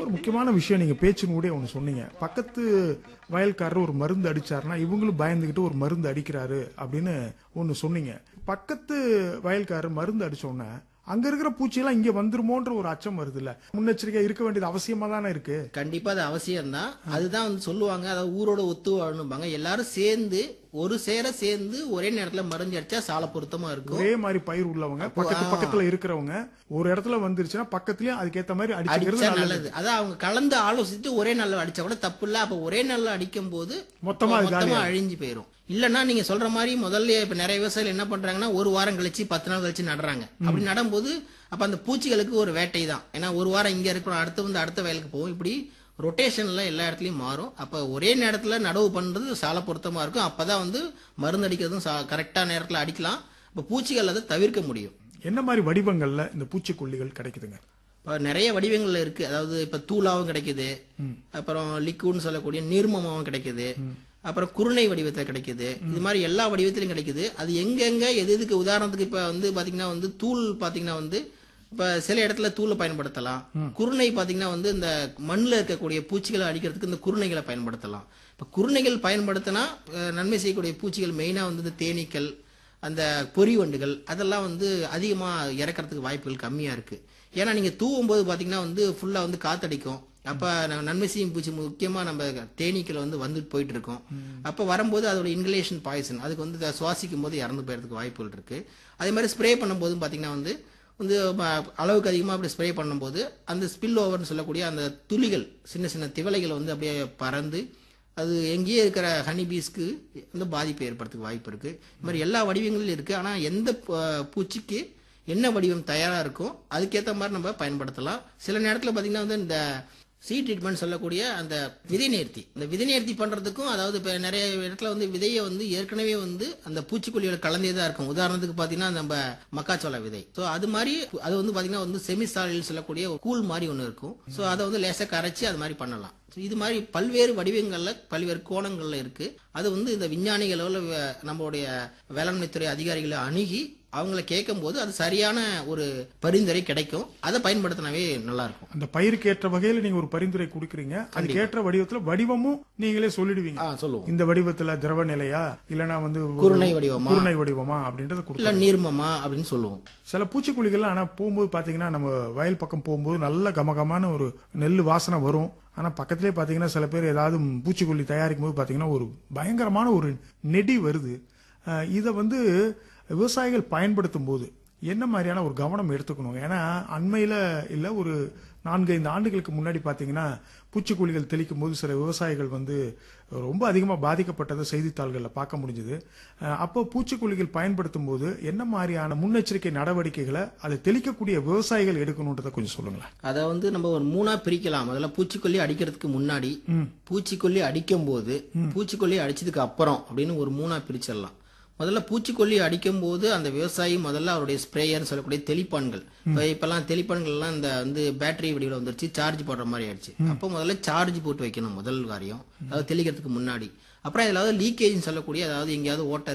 ஒரு முக்கியமான விஷயம் நீங்க பேச்சின் கூட ஒன்று சொன்னீங்க பக்கத்து வயல்காரர் ஒரு மருந்து அடிச்சாருன்னா இவங்களும் பயந்துகிட்டு ஒரு மருந்து அடிக்கிறாரு அப்படின்னு ஒன்று சொன்னீங்க பக்கத்து வயல்காரர் மருந்து அடிச்ச உடனே அங்க இருக்கிற பூச்சியெல்லாம் இங்க வந்துருமோன்ற ஒரு அச்சம் வருது இல்ல முன்னெச்சரிக்கை இருக்க வேண்டியது அவசியமா தானே இருக்கு கண்டிப்பா அது அவசியம் தான் அதுதான் வந்து சொல்லுவாங்க அதாவது ஊரோட ஒத்து வாழணும்பாங்க எல்லாரும் சேர்ந்து ஒரு சேர சேர்ந்து ஒரே நேரத்துல மருந்து அடிச்சா சால பொருத்தமா இருக்கும் ஒரே மாதிரி பயிர் உள்ளவங்க பக்கத்து பக்கத்துல இருக்கிறவங்க ஒரு இடத்துல வந்துருச்சுன்னா பக்கத்துலயும் அதுக்கேத்த மாதிரி அடிச்சுக்கிறது அடிச்சா நல்லது நல்லது அதான் அவங்க கலந்து ஆலோசிச்சுட்டு ஒரே நாள்ல அடிச்சா கூட தப்பு இல்ல அப்ப ஒரே நாள்ல அடிக்கும் போது மொத்தமா அது மொத்தமா அழிஞ்சு போயிரும் இல்லன்னா நீங்க சொல்ற மாதிரி முதல்ல இப்ப நிறைய விவசாயிகள் என்ன பண்றாங்கன்னா ஒரு வாரம் கழிச்சு பத்து நாள் கழிச்சு நடுறாங்க அப்படி நடும்போது அப்ப அந்த பூச்சிகளுக்கு ஒரு வேட்டை தான் ஏன்னா ஒரு வாரம் இங்க இருக்கிறோம் அடுத்து வந்து அடுத்த வயலுக்கு போகும் இப்படி ரொட்டேஷன்ல எல்லா இடத்துலயும் மாறும் அப்ப ஒரே நேரத்துல நடவு பண்றது சால பொருத்தமா இருக்கும் அப்பதான் வந்து மருந்து அடிக்கிறதும் கரெக்டா நேரத்துல அடிக்கலாம் இப்ப பூச்சிகள் அதை தவிர்க்க முடியும் என்ன மாதிரி வடிவங்கள்ல இந்த பூச்சிக்கொல்லிகள் கிடைக்குதுங்க இப்போ நிறைய வடிவங்கள்ல இருக்கு அதாவது இப்ப தூளாவும் கிடைக்குது அப்புறம் லிக்விட்னு சொல்லக்கூடிய நீர்மமாவும் கிடைக்குது அப்புறம் குருணை வடிவத்துல கிடைக்குது இது மாதிரி எல்லா வடிவத்திலும் கிடைக்குது அது எங்கெங்க எது எதுக்கு உதாரணத்துக்கு இப்ப வந்து பாத்தீங்கன்னா வந்து தூள் பாத்தீங்கன்னா வந்து இப்ப சில இடத்துல தூளை பயன்படுத்தலாம் குருணை பாத்தீங்கன்னா வந்து இந்த மண்ணுல இருக்கக்கூடிய பூச்சிகளை அழிக்கிறதுக்கு இந்த குருணைகளை பயன்படுத்தலாம் இப்ப குருணைகள் பயன்படுத்தினா அஹ், நன்மை செய்யக்கூடிய பூச்சிகள் மெயினா வந்து இந்த தேனீக்கள் அந்த பொறி வண்டுகள் அதெல்லாம் வந்து அதிகமா இறக்கறதுக்கு வாய்ப்புகள் கம்மியா இருக்கு ஏன்னா நீங்க தூவும் போது பாத்தீங்கன்னா வந்து ஃபுல்லா வந்து காத்தடிக்கும் அப்ப ந- நன்மை செய்யும் பூச்சி முக்கியமா நம்ம தேனீக்கள் வந்து வந்துட்டு போயிட்டு இருக்கோம் அப்ப வரும்போது அதோட இன்ஹலேஷன் பாய்சன் அதுக்கு வந்து அதை சுவாசிக்கும் போது இறந்து போயிறதுக்கு வாய்ப்புகள் இருக்கு அதே மாதிரி ஸ்ப்ரே பண்ணும்போதும் பாத்தீங்கன்னா வந்து வந்து ம- அளவுக்கு அதிகமாக அப்படி ஸ்ப்ரே பண்ணும்போது அந்த ஸ்பில் ஓவர்னு சொல்லக்கூடிய அந்த துளிகள் சின்ன சின்ன திவலைகள் வந்து அப்படியே பறந்து அது எங்கேயே இருக்கிற ஹனி பீஸ்க்கு வந்து பாதிப்பு ஏற்படுறதுக்கு வாய்ப்பு இருக்கு இது மாதிரி எல்லா வடிவங்களிலும் இருக்கு ஆனா எந்த ப- பூச்சிக்கு என்ன வடிவம் தயாரா இருக்கோ அதுக்கேற்ற மாதிரி நம்ம பயன்படுத்தலாம் சில நேரத்தில் பார்த்தீங்கன்னா வந்து இந்த சீ ட்ரீட்மெண்ட் சொல்லக்கூடிய அந்த விதை நேர்த்தி இந்த விதை நேர்த்தி பண்றதுக்கும் அதாவது இப்போ நிறைய இடத்துல வந்து விதையை வந்து ஏற்கனவே வந்து அந்த பூச்சிக்கொல்லியோட கலந்தே தான் இருக்கும் உதாரணத்துக்கு பார்த்தீங்கன்னா நம்ம மக்காச்சோள விதை ஸோ அது மாதிரி அது வந்து பார்த்தீங்கன்னா வந்து செமிசாலில் சொல்லக்கூடிய ஒரு கூழ் மாதிரி ஒன்று இருக்கும் ஸோ அதை வந்து லேசாக கரைச்சி அது மாதிரி பண்ணலாம் So இது மாதிரி பல்வேறு வடிவங்கள்ல பல்வேறு கோணங்கள்ல இருக்கு அது வந்து இந்த விஞ்ஞானிகளோ இல்ல வே- நம்மளுடைய வேளாண்மைத்துறை அதிகாரிகளை அணுகி அவங்கள கேட்கும் போது அது சரியான ஒரு பரிந்துரை கிடைக்கும் அதை பயன்படுத்தினாவே நல்லா இருக்கும் அந்த பயிருக்கு ஏற்ற வகையில நீங்க ஒரு பரிந்துரை கொடுக்குறீங்க அதுக்கு ஏற்ற வடிவத்துல வடிவமும் நீங்களே சொல்லிடுவீங்க ஆ சொல்லுவோம் இந்த வடிவத்துல திரவ நிலையா இல்லனா வந்து ஒரு குருணை வடிவமா குருணை வடிவமா அப்படின்றத கொடுக்கும் இல்ல நீர்மமா அப்படின்னு சொல்லுவோம் சில பூச்சிக்கொல்லிகள்லாம் ஆனா போகும்போது பாத்தீங்கன்னா நம்ம வயல் பக்கம் போகும்போது நல்ல கமகமான ஒரு நெல் வாசனை வரும் ஆனா பக்கத்திலே பாத்தீங்கன்னா சில பேர் ஏதாவது பூச்சிக்கொல்லி தயாரிக்கும் போது பாத்தீங்கன்னா ஒரு பயங்கரமான ஒரு நெடி வருது அஹ் இதை வந்து விவசாயிகள் பயன்படுத்தும் போது என்ன மாதிரியான ஒரு கவனம் எடுத்துக்கணும் ஏன்னா அண்மையில இல்ல ஒரு நான்கைந்து ஆண்டுகளுக்கு முன்னாடி பாத்தீங்கன்னா பூச்சிக்கொல்லிகள் தெளிக்கும் போது சில விவசாயிகள் வந்து ரொம்ப அதிகமா பாதிக்கப்பட்டதை செய்தித்தாள்களில் பார்க்க முடிஞ்சது அப்போ பூச்சிக்கொல்லிகள் பயன்படுத்தும் போது என்ன மாதிரியான முன்னெச்சரிக்கை நடவடிக்கைகளை அதை தெளிக்கக்கூடிய விவசாயிகள் எடுக்கணுன்றதை கொஞ்சம் சொல்லுங்களேன் அதை வந்து நம்ம ஒரு மூணா பிரிக்கலாம் முதல்ல பூச்சிக்கொல்லி அடிக்கிறதுக்கு முன்னாடி பூச்சிக்கொல்லி அடிக்கும் போது பூச்சிக்கொல்லி அடிச்சதுக்கு அப்புறம் அப்படின்னு ஒரு மூணா பிரிச்சிடலாம் முதல்ல பூச்சிக்கொல்லி அடிக்கும் போது அந்த விவசாயி முதல்ல அவருடைய ஸ்ப்ரேயர்னு சொல்லக்கூடிய தெளிப்பான்கள் இப்ப இப்பெல்லாம் தெளிப்பான்கள் எல்லாம் இந்த வந்து பேட்டரி வடிவில் வந்துருச்சு சார்ஜ் போடுற மாதிரி ஆயிடுச்சு அப்போ முதல்ல சார்ஜ் போட்டு வைக்கணும் முதல் காரியம் அதாவது தெளிக்கிறதுக்கு முன்னாடி அப்புறம் ஏதாவது லீக்கேஜ் சொல்லக்கூடிய அதாவது எங்கேயாவது ஓட்டை